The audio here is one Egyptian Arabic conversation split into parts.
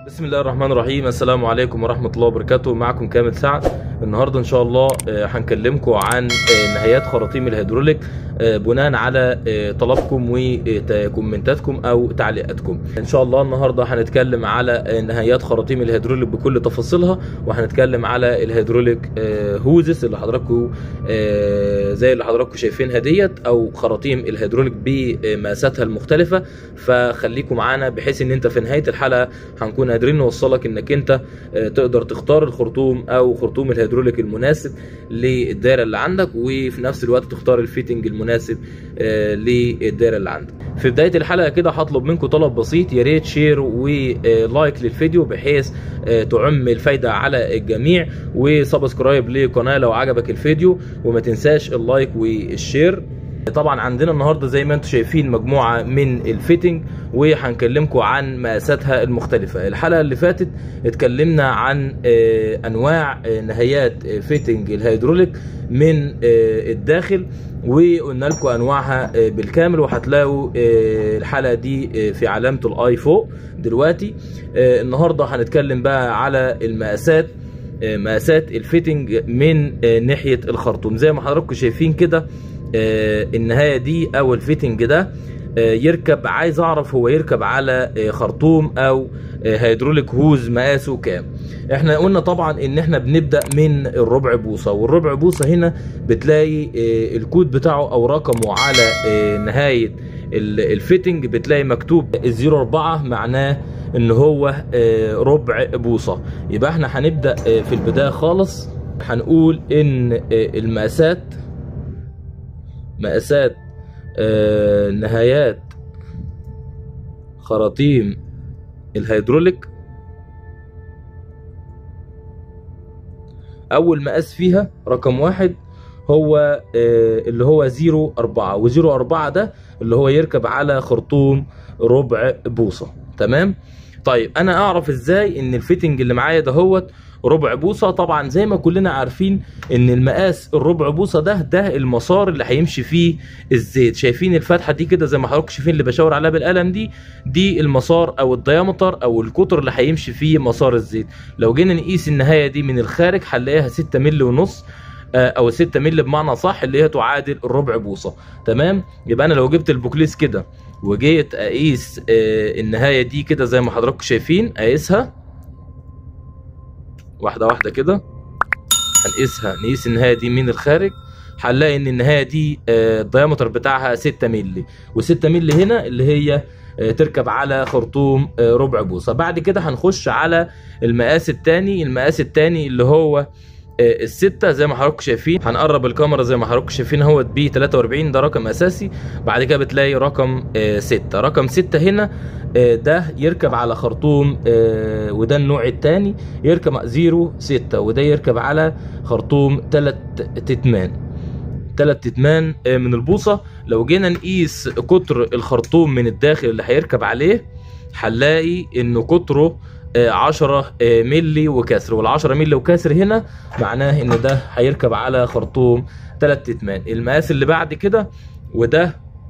بسم الله الرحمن الرحيم السلام عليكم ورحمة الله وبركاته معكم كامل سعد النهاردة إن شاء الله آه، هنكلمكم عن آه، نهايات خراطيم الهيدروليك آه، بناء على آه، طلبكم وكومنتاتكم أو تعليقاتكم إن شاء الله النهاردة هنتكلم على آه، نهايات خراطيم الهيدروليك بكل تفاصيلها وهنتكلم على الهيدروليك آه، هوزس اللي حضراتكم آه، زي اللي حضراتكم شايفينها ديت أو خراطيم الهيدروليك بمقاساتها المختلفة فخليكم معانا بحيث ان انت في نهايه الحلقه هنكون قادرين نوصلك انك انت آه، تقدر تختار الخرطوم او خرطوم الهيدروليك المناسب للدايره اللي عندك وفي نفس الوقت تختار الفيتنج المناسب آه، للدايره اللي عندك في بدايه الحلقه كده هطلب منكم طلب بسيط يا ريت شير ولايك للفيديو بحيث آه، تعم الفايده على الجميع وسبسكرايب للقناه لو عجبك الفيديو وما تنساش اللايك والشير طبعا عندنا النهارده زي ما انتم شايفين مجموعه من الفيتنج وهنكلمكم عن مقاساتها المختلفه الحلقه اللي فاتت اتكلمنا عن آه، انواع آه، نهايات آه، فيتنج الهيدروليك من آه، الداخل وقلنا لكم انواعها آه، بالكامل وهتلاقوا آه، الحلقه دي آه، في علامه الاي فوق دلوقتي آه، النهارده هنتكلم بقى على المقاسات آه، مقاسات الفيتنج من آه، ناحيه الخرطوم زي ما حضراتكم شايفين كده آه، النهايه دي او الفيتنج ده آه، يركب عايز اعرف هو يركب على آه، خرطوم او آه، هيدروليك هوز مقاسه كام احنا قلنا طبعا ان احنا بنبدا من الربع بوصه والربع بوصه هنا بتلاقي آه، الكود بتاعه او رقمه على آه، نهايه ال- الفيتنج بتلاقي مكتوب الزيرو أربعة معناه ان هو آه، ربع بوصه يبقى احنا هنبدا آه، في البدايه خالص هنقول ان آه، المقاسات مقاسات آه، نهايات خراطيم الهيدروليك اول مقاس فيها رقم واحد هو آه، اللي هو زيرو أربعة وزيرو أربعة ده اللي هو يركب على خرطوم ربع بوصة تمام طيب انا اعرف ازاي ان الفيتنج اللي معايا دهوت ربع بوصه طبعا زي ما كلنا عارفين ان المقاس الربع بوصه ده ده المسار اللي هيمشي فيه الزيت شايفين الفتحه دي كده زي ما حضراتكم شايفين اللي بشاور عليها بالقلم دي دي المسار او الديامتر او القطر اللي هيمشي فيه مسار الزيت لو جينا نقيس النهايه دي من الخارج هنلاقيها 6 مللي ونص آه، او 6 مللي بمعنى صح اللي هي تعادل الربع بوصه تمام يبقى انا لو جبت البوكليس كده وجيت اقيس آه، النهايه دي كده زي ما حضراتكم شايفين اقيسها واحده واحده كده هنقيسها نقيس النهايه دي من الخارج هنلاقي ان النهايه دي آه، الديامتر بتاعها 6 مللي و6 مللي هنا اللي هي آه، تركب على خرطوم آه، ربع بوصه بعد كده هنخش على المقاس الثاني المقاس الثاني اللي هو آه، الستة زي ما حضراتكم شايفين هنقرب الكاميرا زي ما حضراتكم شايفين اهوت بي 43 ده رقم اساسي بعد كده بتلاقي رقم 6 رقم 6 هنا آه، ده يركب على خرطوم آه، وده النوع الثاني يركب زيرو 6 وده يركب على خرطوم 3 تتمان تلات تتمان آه، من البوصة لو جينا نقيس قطر الخرطوم من الداخل اللي هيركب عليه هنلاقي انه قطره آه، 10 آه، ملي وكسر وال10 ملي وكسر هنا معناه ان ده هيركب على خرطوم 3 تتمان المقاس اللي بعد كده وده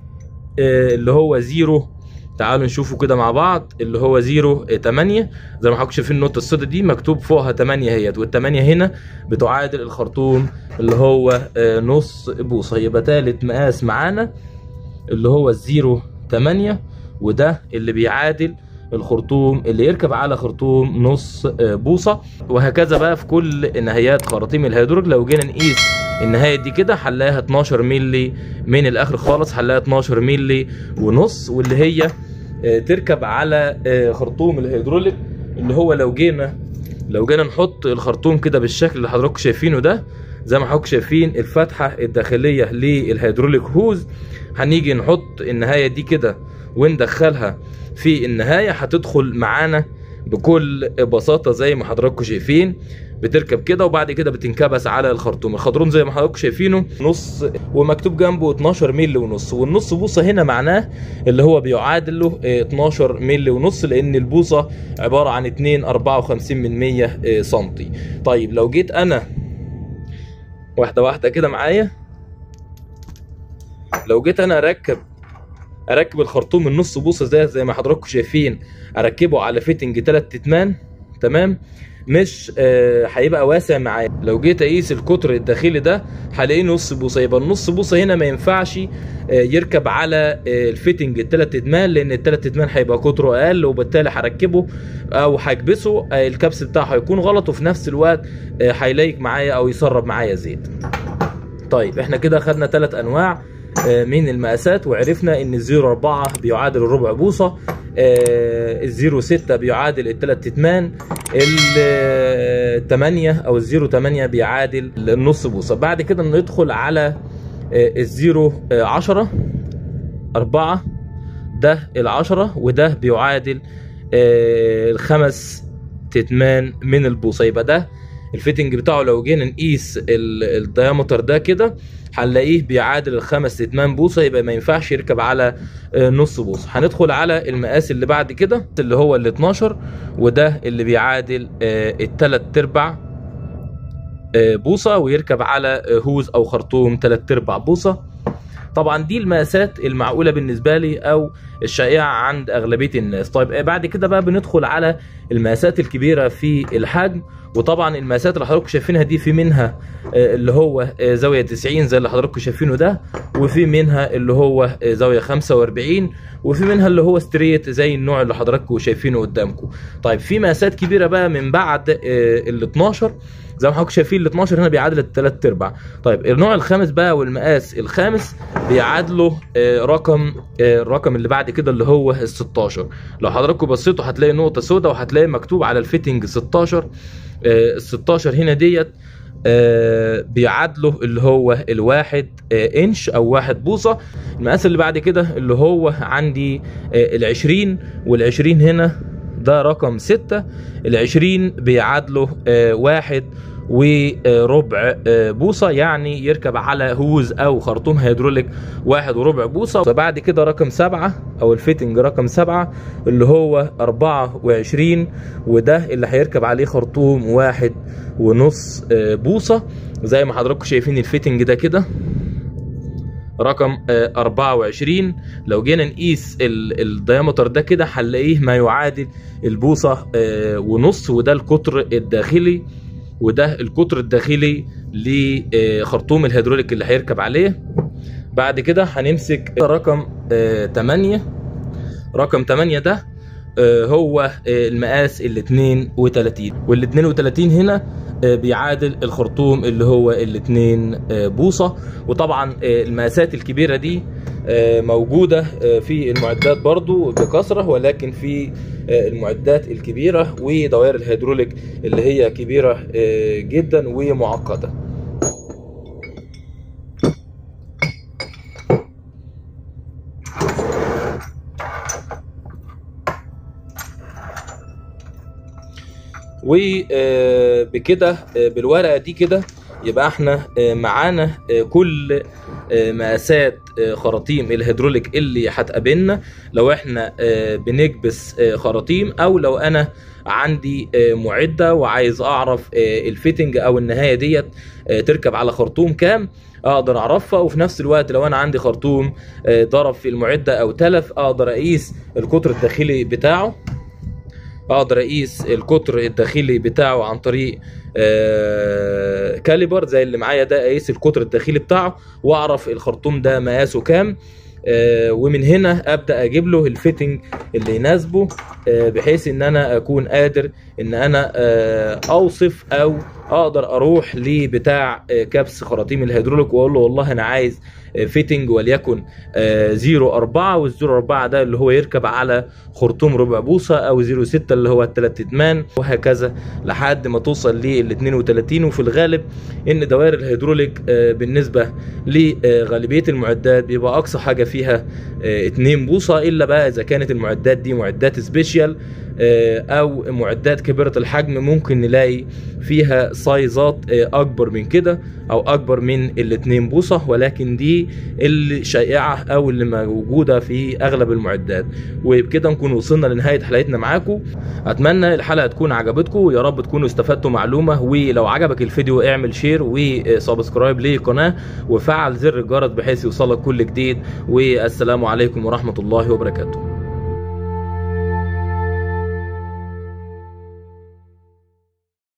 آه، اللي هو زيرو تعالوا نشوفه كده مع بعض اللي هو زيرو آه، 8 زي ما حضراتكم شايفين النقطة السوداء دي مكتوب فوقها 8 اهيت والثمانية هنا بتعادل الخرطوم اللي هو آه، نص بوصة يبقى تالت مقاس معانا اللي هو الزيرو 8 وده اللي بيعادل الخرطوم اللي يركب على خرطوم نص آه، بوصة وهكذا بقى في كل نهايات خراطيم الهيدروليك لو جينا نقيس النهاية دي كده هنلاقيها 12 ملي من الاخر خالص هنلاقيها 12 ملي ونص واللي هي آه، تركب على آه، خرطوم الهيدروليك اللي هو لو جينا لو جينا نحط الخرطوم كده بالشكل اللي حضراتكم شايفينه ده زي ما حضراتكم شايفين الفتحة الداخلية للهيدروليك هوز هنيجي نحط النهاية دي كده وندخلها في النهاية هتدخل معانا بكل بساطة زي ما حضراتكم شايفين بتركب كده وبعد كده بتنكبس على الخرطوم الخرطوم زي ما حضراتكم شايفينه نص ومكتوب جنبه 12 مللي ونص والنص بوصة هنا معناه اللي هو بيعادل له آه، 12 مللي ونص لان البوصة عبارة عن 2 54 من 100 آه، سنتي طيب لو جيت انا واحدة واحدة كده معايا لو جيت انا اركب اركب الخرطوم النص بوصه زي زي ما حضراتكم شايفين اركبه على فيتنج 3 اتمان تمام مش آه، هيبقى واسع معايا لو جيت اقيس القطر الداخلي ده هلاقيه نص بوصه يبقى النص بوصه هنا ما ينفعش آه، يركب على آه، الفيتنج التلات ادمان لان التلات ادمان هيبقى قطره اقل وبالتالي هركبه او هكبسه آه، الكبس بتاعه هيكون غلط وفي نفس الوقت آه، هيلايق معايا او يسرب معايا زيت طيب احنا كده خدنا ثلاث انواع آه، من المقاسات وعرفنا ان الزيرو أربعة بيعادل الربع بوصة آه، الزيرو ستة بيعادل التلات اتمان التمانية او الزيرو تمانية بيعادل النص بوصة بعد كده ندخل على آه، الزيرو آه، عشرة أربعة ده العشرة وده بيعادل آه، الخمس تتمان من البوصة يبقى ده الفيتنج بتاعه لو جينا نقيس ال- الديامتر ده كده هنلاقيه بيعادل الخمس تتمان بوصه يبقى ما ينفعش يركب على آه، نص بوصه هندخل على المقاس اللي بعد كده اللي هو ال 12 وده اللي بيعادل آه، التلات ارباع آه، بوصه ويركب على آه، هوز او خرطوم تلات ارباع بوصه طبعا دي المقاسات المعقوله بالنسبه لي او الشائعه عند اغلبيه الناس طيب آه، بعد كده بقى بندخل على المقاسات الكبيره في الحجم وطبعا المقاسات اللي حضراتكم شايفينها دي في منها آه، اللي هو آه، زاويه 90 زي اللي حضراتكم شايفينه ده وفي منها اللي هو آه، زاويه 45 وفي منها اللي هو ستريت زي النوع اللي حضراتكم شايفينه قدامكم طيب في مقاسات كبيره بقى من بعد ال 12 زي ما حضراتكم شايفين ال 12 هنا بيعادل الثلاث ارباع طيب النوع الخامس بقى والمقاس الخامس بيعادله آه، رقم آه، الرقم اللي بعد كده اللي هو ال 16 لو حضراتكم بصيتوا هتلاقي نقطه سوداء وهتلاقي مكتوب على الفيتنج 16 ال 16 هنا ديت آه، بيعادله اللي هو الواحد آه، انش او واحد بوصه المقاس اللي بعد كده اللي هو عندي ال 20 وال 20 هنا ده رقم ستة العشرين بيعادله آه، واحد وربع آه، بوصة يعني يركب على هوز أو خرطوم هيدروليك واحد وربع بوصة فبعد كده رقم سبعة أو الفيتنج رقم سبعة اللي هو أربعة وعشرين وده اللي هيركب عليه خرطوم واحد ونص آه، بوصة زي ما حضراتكم شايفين الفيتنج ده كده رقم آه، 24 لو جينا نقيس ال- الديامتر ده كده هنلاقيه ما يعادل البوصة آه، ونص وده القطر الداخلي وده القطر الداخلي لخرطوم الهيدروليك اللي هيركب عليه بعد كده هنمسك رقم 8 رقم 8 ده آه، هو آه، المقاس ال 32 وال 32 هنا آه، بيعادل الخرطوم اللي هو ال 2 آه، بوصه وطبعا آه، المقاسات الكبيره دي آه، موجوده آه، في المعدات برضو بكثره ولكن في آه، المعدات الكبيره ودوائر الهيدروليك اللي هي كبيره آه، جدا ومعقده وبكده بالورقه دي كده يبقى احنا آه، معانا آه، كل آه، مقاسات آه، خراطيم الهيدروليك اللي هتقابلنا لو احنا آه، بنكبس آه، خراطيم او لو انا عندي آه، معده وعايز اعرف آه، الفيتنج او النهايه ديت آه، تركب على خرطوم كام اقدر اعرفها وفي نفس الوقت لو انا عندي خرطوم آه، ضرب في المعده او تلف اقدر اقيس القطر الداخلي بتاعه اقدر اقيس القطر الداخلي بتاعه عن طريق آه، كاليبر زي اللي معايا ده اقيس القطر الداخلي بتاعه واعرف الخرطوم ده مقاسه كام آه، ومن هنا ابدا اجيب له الفيتنج اللي يناسبه آه، بحيث ان انا اكون قادر ان انا آه، اوصف او اقدر اروح لبتاع آه، كبس خراطيم الهيدروليك واقول له والله انا عايز آه، فيتنج وليكن آه، 04 والزيرو 4 ده اللي هو يركب على خرطوم ربع بوصه او 06 اللي هو الثلاث ادمان وهكذا لحد ما توصل لل 32 وفي الغالب ان دوائر الهيدروليك آه، بالنسبه لغالبيه المعدات بيبقى اقصى حاجه فيها 2 بوصه الا بقى اذا كانت المعدات دي معدات سبيشال آه، او معدات كبيره الحجم ممكن نلاقي فيها سايزات آه، اكبر من كده او اكبر من الاتنين بوصه ولكن دي اللي شائعه او اللي موجوده في اغلب المعدات وبكده نكون وصلنا لنهايه حلقتنا معاكم اتمنى الحلقه تكون عجبتكم ويا رب تكونوا استفدتوا معلومه ولو عجبك الفيديو اعمل شير وسبسكرايب للقناه وفعل زر الجرس بحيث يوصلك كل جديد والسلام عليكم ورحمه الله وبركاته